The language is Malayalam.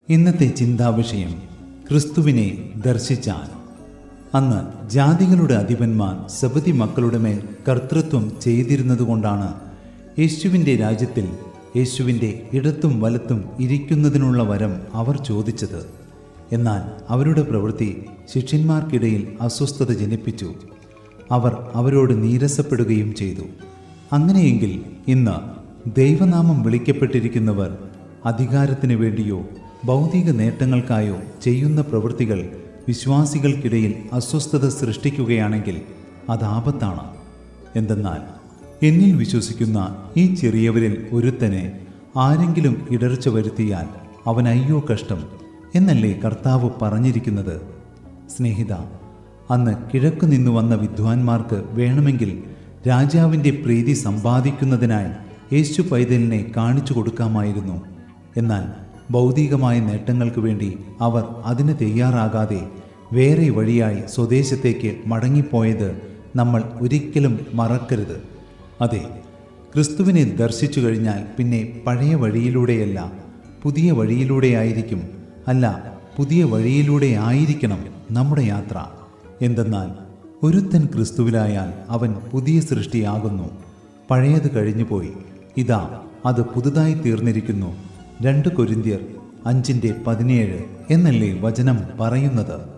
ഇന്നത്തെ ചിന്താവിഷയം ക്രിസ്തുവിനെ ദർശിച്ചാൽ അന്ന് ജാതികളുടെ അധിപന്മാർ സബതി മക്കളുടെ മേൽ കർത്തൃത്വം ചെയ്തിരുന്നതുകൊണ്ടാണ് യേശുവിൻ്റെ രാജ്യത്തിൽ യേശുവിൻ്റെ ഇടത്തും വലത്തും ഇരിക്കുന്നതിനുള്ള വരം അവർ ചോദിച്ചത് എന്നാൽ അവരുടെ പ്രവൃത്തി ശിഷ്യന്മാർക്കിടയിൽ അസ്വസ്ഥത ജനിപ്പിച്ചു അവർ അവരോട് നീരസപ്പെടുകയും ചെയ്തു അങ്ങനെയെങ്കിൽ ഇന്ന് ദൈവനാമം വിളിക്കപ്പെട്ടിരിക്കുന്നവർ അധികാരത്തിന് വേണ്ടിയോ ഭൗതിക നേട്ടങ്ങൾക്കായോ ചെയ്യുന്ന പ്രവൃത്തികൾ വിശ്വാസികൾക്കിടയിൽ അസ്വസ്ഥത സൃഷ്ടിക്കുകയാണെങ്കിൽ അത് ആപത്താണ് എന്തെന്നാൽ എന്നിൽ വിശ്വസിക്കുന്ന ഈ ചെറിയവരിൽ ഒരുത്തനെ ആരെങ്കിലും ഇടർച്ച വരുത്തിയാൽ അവൻ അയ്യോ കഷ്ടം എന്നല്ലേ കർത്താവ് പറഞ്ഞിരിക്കുന്നത് സ്നേഹിത അന്ന് കിഴക്കു നിന്നു വന്ന വിദ്വാൻമാർക്ക് വേണമെങ്കിൽ രാജാവിൻ്റെ പ്രീതി സമ്പാദിക്കുന്നതിനായി യേശു പൈതലിനെ കാണിച്ചു കൊടുക്കാമായിരുന്നു എന്നാൽ ഭൗതികമായ നേട്ടങ്ങൾക്ക് വേണ്ടി അവർ അതിന് തയ്യാറാകാതെ വേറെ വഴിയായി സ്വദേശത്തേക്ക് മടങ്ങിപ്പോയത് നമ്മൾ ഒരിക്കലും മറക്കരുത് അതെ ക്രിസ്തുവിനെ ദർശിച്ചു കഴിഞ്ഞാൽ പിന്നെ പഴയ വഴിയിലൂടെയല്ല പുതിയ വഴിയിലൂടെയായിരിക്കും അല്ല പുതിയ വഴിയിലൂടെ ആയിരിക്കണം നമ്മുടെ യാത്ര എന്തെന്നാൽ ഒരുത്തൻ ക്രിസ്തുവിലായാൽ അവൻ പുതിയ സൃഷ്ടിയാകുന്നു പഴയത് കഴിഞ്ഞുപോയി ഇതാ അത് പുതുതായി തീർന്നിരിക്കുന്നു രണ്ട് കൊരിന്ത്യർ അഞ്ചിൻ്റെ പതിനേഴ് എന്നല്ലേ വചനം പറയുന്നത്